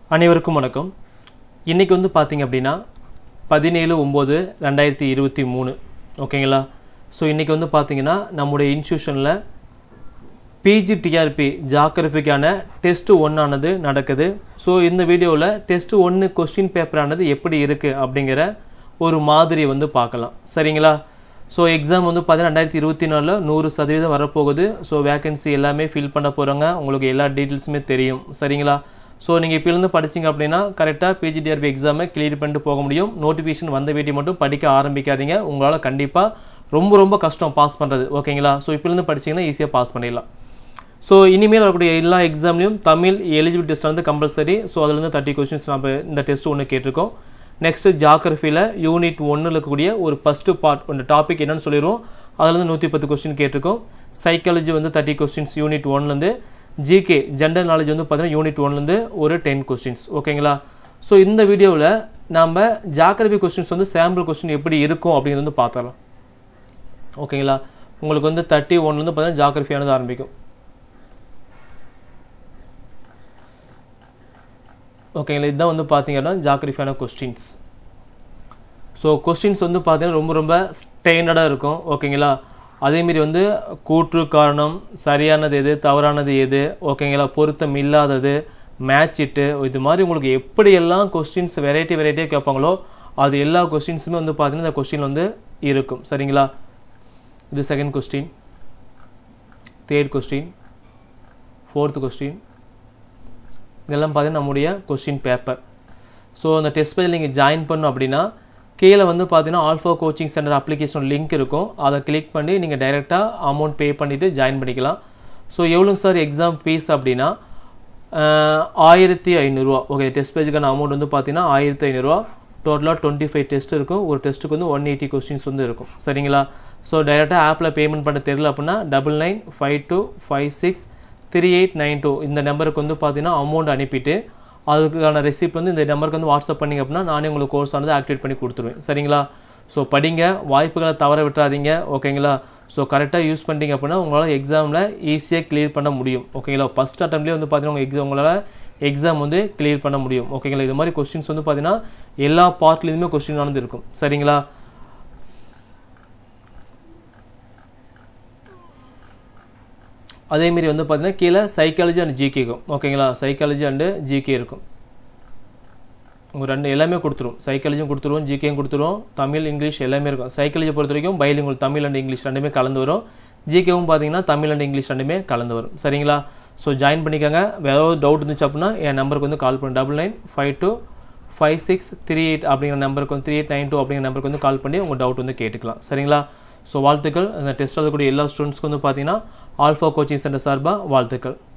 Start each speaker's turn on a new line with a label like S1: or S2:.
S1: அனைவருக்கும் வணக்கம் இன்றைக்கி வந்து பார்த்தீங்க அப்படின்னா பதினேழு ஒம்பது ரெண்டாயிரத்தி இருபத்தி மூணு ஓகேங்களா ஸோ இன்றைக்கி வந்து பார்த்தீங்கன்னா நம்முடைய இன்ஸ்டியூஷனில் பிஜிடிஆர்பி ஜாகிரபிக்கான டெஸ்ட் ஒன்னானது நடக்குது ஸோ இந்த வீடியோவில் டெஸ்ட் ஒன்று கொஸ்டின் பேப்பரானது எப்படி இருக்குது அப்படிங்கிற ஒரு மாதிரி வந்து பார்க்கலாம் சரிங்களா ஸோ எக்ஸாம் வந்து பார்த்தீங்கன்னா ரெண்டாயிரத்தி இருபத்தி நாலில் நூறு சதவீதம் வரப்போகுது ஸோ வேகன்சி எல்லாமே ஃபில் பண்ண போகிறாங்க உங்களுக்கு எல்லா டீட்டெயில்ஸுமே தெரியும் சரிங்களா ஸோ நீங்கள் இப்போலேருந்து படிச்சீங்க அப்படின்னா கரெக்டாக பிஜிடிஆர்பி எக்ஸாமை கிளியர் பண்ணிட்டு போக முடியும் நோட்டிஃபிகேஷன் வந்த வீடியோ மட்டும் படிக்க ஆரம்பிக்காதீங்க உங்களால் கண்டிப்பாக ரொம்ப ரொம்ப கஷ்டம் பாஸ் பண்ணுறது ஓகேங்களா ஸோ இப்போலேருந்து படிச்சீங்கன்னா ஈஸியாக பாஸ் பண்ணிடலாம் ஸோ இனிமேல் வரக்கூடிய எல்லா எக்ஸாம்லையும் தமிழ் எலிஜிபிள் டெஸ்ட் வந்து கம்பல்சரி ஸோ அதுலேருந்து தேர்ட்டி கொஸ்டின்ஸ் நம்ம இந்த டெஸ்ட் ஒன்று கேட்டிருக்கோம் நெக்ஸ்ட் ஜாகிரஃபியில் யூனிட் ஒன்றில் இருக்கக்கூடிய ஒரு ஃபஸ்ட்டு பார்ட் ஒரு டாபிக் என்னன்னு சொல்லிடுவோம் அதுலேருந்து நூற்றி பத்து கொஸ்டின் கேட்டிருக்கோம் சைக்காலஜி வந்து தேர்ட்டி கொஸ்டின்ஸ் யூனிட் ஒன்லேருந்து ஜிகே ஜென்ரல் நாலேஜ் வந்து பார்த்தீங்கன்னா யூனிட் ஒன்லேருந்து ஒரு டென் கொஸ்டின்ஸ் ஓகேங்களா ஸோ இந்த வீடியோவில் நம்ம ஜாகிரபி கொஸ்டின்ஸ் வந்து சாம்பிள் கொஸ்டின் எப்படி இருக்கும் அப்படிங்கிறது வந்து பார்த்தலாம் ஓகேங்களா உங்களுக்கு வந்து தேர்ட்டி ஒன்லேருந்து பார்த்தீங்கன்னா ஜாகிரஃபியானது ஆரம்பிக்கும் ஓகேங்களா இதுதான் வந்து பார்த்தீங்கன்னா ஜாகிரஃபியான கொஸ்டின்ஸ் ஸோ கொஸ்டின்ஸ் வந்து பார்த்தீங்கன்னா ரொம்ப ரொம்ப ஸ்டெயினடாக இருக்கும் ஓகேங்களா அதேமாரி வந்து கூற்று காரணம் சரியானது எது தவறானது எது ஓகேங்களா பொருத்தம் இல்லாதது மேட்ச் இட்டு இது மாதிரி உங்களுக்கு எப்படியெல்லாம் கொஸ்டின்ஸ் வெரைட்டி வெரைட்டியாக கேட்பாங்களோ அது எல்லா கொஸ்டின்ஸுமே வந்து பார்த்தீங்கன்னா இந்த கொஸ்டின் வந்து இருக்கும் சரிங்களா இது second question third question fourth question இதெல்லாம் பார்த்தீங்கன்னா நம்முடைய கொஸ்டின் பேப்பர் ஸோ அந்த டெஸ்ட் பேஜில் நீங்கள் ஜாயின் பண்ணும் அப்படின்னா கீழே வந்து பார்த்தீங்கன்னா alpha coaching centre application link இருக்கும் அதை கிளிக் பண்ணி நீங்கள் டைரெக்டாக அமௌண்ட் பே பண்ணிவிட்டு ஜாயின் பண்ணிக்கலாம் ஸோ எவ்வளோங்க சார் எக்ஸாம் ஃபீஸ் அப்படின்னா ஆயிரத்தி ஐநூறுரூவா ஓகே டெஸ்ட் பேஜுக்கான அமௌண்ட் வந்து பார்த்தீங்கன்னா ஆயிரத்தி ஐநூறுரூவா டோட்டலாக டுவெண்ட்டி ஃபைவ் டெஸ்ட் இருக்கும் ஒரு டெஸ்ட்டுக்கு வந்து ஒன் எயிட்டி கொஸ்டின்ஸ் வந்து இருக்கும் சரிங்களா ஸோ டைரெக்டாக ஆப்பில் பேமெண்ட் பண்ண தெரியல அப்படின்னா double nine five two five six three eight nine two இந்த நம்பருக்கு வந்து பார்த்தீங்கன்னா அமௌண்ட் அனுப்பிட்டு அதுக்கான ரெசிப்ட் வந்து இந்த நம்பருக்கு வந்து வாட்ஸ்அப் பண்ணிங்க அப்படின்னா நானே உங்களுக்கு கோர்ஸ் ஆனது ஆக்டிவேட் பண்ணி கொடுத்துருவேன் சரிங்களா ஸோ படிங்க வாய்ப்புகளை தவற விட்டுறாதீங்க ஓகேங்களா ஸோ கரெக்டாக யூஸ் பண்ணிட்டீங்க அப்படின்னா உங்களால் எக்ஸாமில் ஈஸியாக கிளியர் பண்ண முடியும் ஓகேங்களா ஃபஸ்ட் அட்டம்லேயே வந்து பார்த்தீங்கன்னா உங்கள் எக்ஸாம் உங்களால் எக்ஸாம் வந்து கிளியர் பண்ண முடியும் ஓகேங்களா இது மாதிரி கொஸ்டின்ஸ் வந்து பார்த்தீங்கன்னா எல்லா பார்ட்லேயுமே கொஸ்டின் ஆனது இருக்கும் சரிங்களா அதேமாரி வந்து பார்த்தீங்கன்னா கீழே சைக்காலஜி அண்ட் ஜிகே இருக்கும் ஓகேங்களா சைக்காலஜி அண்டு ஜிகே இருக்கும் உங்கள் ரெண்டு எல்லாமே கொடுத்துரும் சைக்காலஜியும் கொடுத்துருவோம் ஜிகேயும் கொடுத்துருவோம் தமிழ் இங்கிலீஷ் எல்லாமே இருக்கும் சைக்காலஜி பொறுத்த வரைக்கும் பைலிங்குள் தமிழ் அண்ட் இங்கிலீஷ் ரெண்டுமே கலந்து வரும் ஜிகேவும் பார்த்தீங்கன்னா தமிழ் அண்ட் இங்கிலீஷ் ரெண்டுமே கலந்து வரும் சரிங்களா ஸோ ஜாயின் பண்ணிக்கோங்க வேறு ஏதாவது டவுட் இருந்துச்சு அப்படின்னா என் நம்பருக்கு வந்து கால் பண்ணி double nine five two five six three eight அப்படிங்கிற நம்பருக்கு வந்து த்ரீ எயிட் நைன் டூ அப்படிங்கிற நம்பருக்கு வந்து கால் பண்ணி உங்கள் டவுட் வந்து கேட்டுக்கலாம் சரிங்களா ஸோ வாழ்த்துக்கள் அந்த டெஸ்ட் எழுதக்கூடிய எல்லா ஸ்டூடெண்ட்ஸ்க்கு வந்து பார்த்தீங்கன்னா ஆல்ஃபா கோச்சிங் சென்டர் சார்பாக வாழ்த்துக்கள்